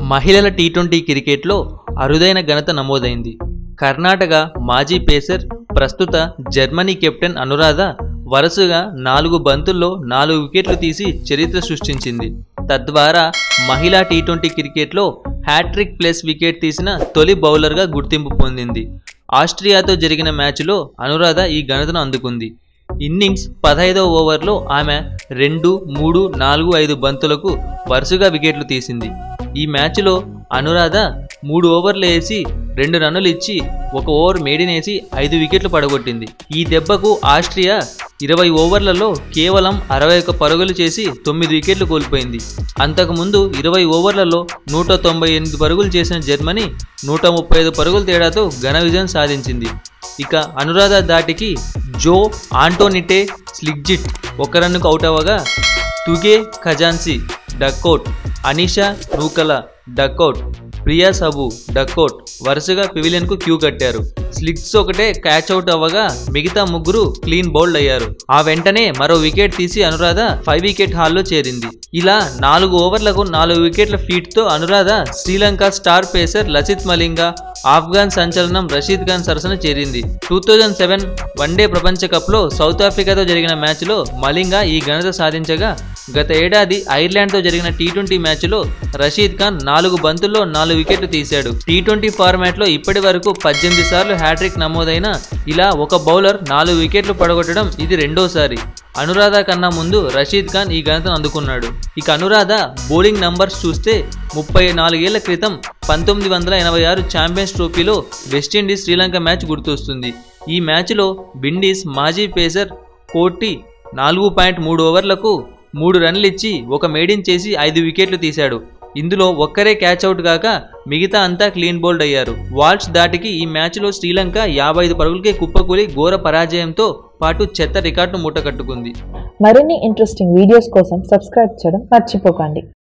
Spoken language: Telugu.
మహిళల టీ ట్వంటీ క్రికెట్లో అరుదైన ఘనత నమోదైంది కర్ణాటక మాజీ పేసర్ ప్రస్తుత జర్మనీ కెప్టెన్ అనురాధ వరుసగా నాలుగు బంతుల్లో నాలుగు వికెట్లు తీసి చరిత్ర సృష్టించింది తద్వారా మహిళా టీ ట్వంటీ క్రికెట్లో హ్యాట్రిక్ ప్లస్ వికెట్ తీసిన తొలి బౌలర్గా గుర్తింపు పొందింది ఆస్ట్రియాతో జరిగిన మ్యాచ్లో అనురాధ ఈ ఘనతను అందుకుంది ఇన్నింగ్స్ పదహైదవ ఓవర్లో ఆమె రెండు మూడు నాలుగు ఐదు బంతులకు వరుసగా వికెట్లు తీసింది ఈ మ్యాచ్లో అనురాధ మూడు ఓవర్లు వేసి రెండు రన్నులు ఇచ్చి ఒక ఓవర్ మేడినేసి ఐదు వికెట్లు పడగొట్టింది ఈ దెబ్బకు ఆస్ట్రియా ఇరవై ఓవర్లలో కేవలం అరవై ఒక్క పరుగులు చేసి తొమ్మిది వికెట్లు కోల్పోయింది అంతకుముందు ఇరవై ఓవర్లలో నూట తొంభై ఎనిమిది పరుగులు చేసిన జర్మనీ నూట ముప్పై ఐదు పరుగుల తేడాతో ఘన విజయం సాధించింది ఇక అనురాధ దాటికి జో ఆంటోనిటే స్లిగ్జిట్ ఒక రన్నుకు అవుట్ అవ్వగా తుగే ఖజాన్సీ duck out Anisha Nookala duck out Priya Sabu duck out వరుసగా పివిలియన్కు క్యూ కట్టారు స్లిక్స్ ఒకటే క్యాచ్ అవుట్ అవ్వగా మిగతా ముగ్గురు క్లీన్ బౌల్డ్ అయ్యారు ఆ వెంటనే మరో వికెట్ తీసి అనురాధ ఫైవ్ వికెట్ హాల్లో చేరింది ఇలా నాలుగు ఓవర్లకు నాలుగు వికెట్ల ఫీట్తో అనురాధ శ్రీలంక స్టార్ పేసర్ లసిత్ మలింగ ఆఫ్ఘాన్ సంచలనం రషీద్ ఖాన్ సరసన చేరింది టూ థౌజండ్ సెవెన్ వన్డే ప్రపంచ కప్లో సౌత్ ఆఫ్రికాతో జరిగిన మ్యాచ్లో మలింగ ఈ ఘనత సాధించగా గత ఏడాది ఐర్లాండ్తో జరిగిన టీ ట్వంటీ మ్యాచ్లో రషీద్ ఖాన్ నాలుగు బంతుల్లో నాలుగు వికెట్లు తీశాడు టీ ట్వంటీ ఫార్మాట్లో ఇప్పటి వరకు పద్దెనిమిది సార్లు హ్యాట్రిక్ నమోదైన ఇలా ఒక బౌలర్ నాలుగు వికెట్లు పడగొట్టడం ఇది రెండోసారి అనురాధ కన్నా ముందు రషీద్ ఖాన్ ఈ ఘనతను అందుకున్నాడు ఇక అనురాధ బౌలింగ్ నంబర్స్ చూస్తే ముప్పై నాలుగేళ్ల క్రితం పంతొమ్మిది వందల ఎనభై ఆరు ఛాంపియన్స్ ట్రోఫీలో వెస్టిండీస్ శ్రీలంక మ్యాచ్ గుర్తొస్తుంది ఈ మ్యాచ్లో విండీస్ మాజీ పేసర్ కోటి నాలుగు పాయింట్ మూడు ఓవర్లకు మూడు రన్లు ఇచ్చి ఒక మేడిన్ చేసి ఐదు వికెట్లు తీశాడు ఇందులో ఒక్కరే క్యాచ్ అవుట్ కాక మిగతా అంతా క్లీన్ బౌల్డ్ అయ్యారు వాల్స్ దాటికి ఈ మ్యాచ్లో శ్రీలంక యాభై ఐదు పరుగులకే కుప్పకూలి ఘోర పరాజయంతో పాటు చెత్త రికార్డును మూటకట్టుకుంది మరిన్ని ఇంట్రెస్టింగ్ వీడియోస్ కోసం సబ్స్క్రైబ్ చేయడం మర్చిపోకండి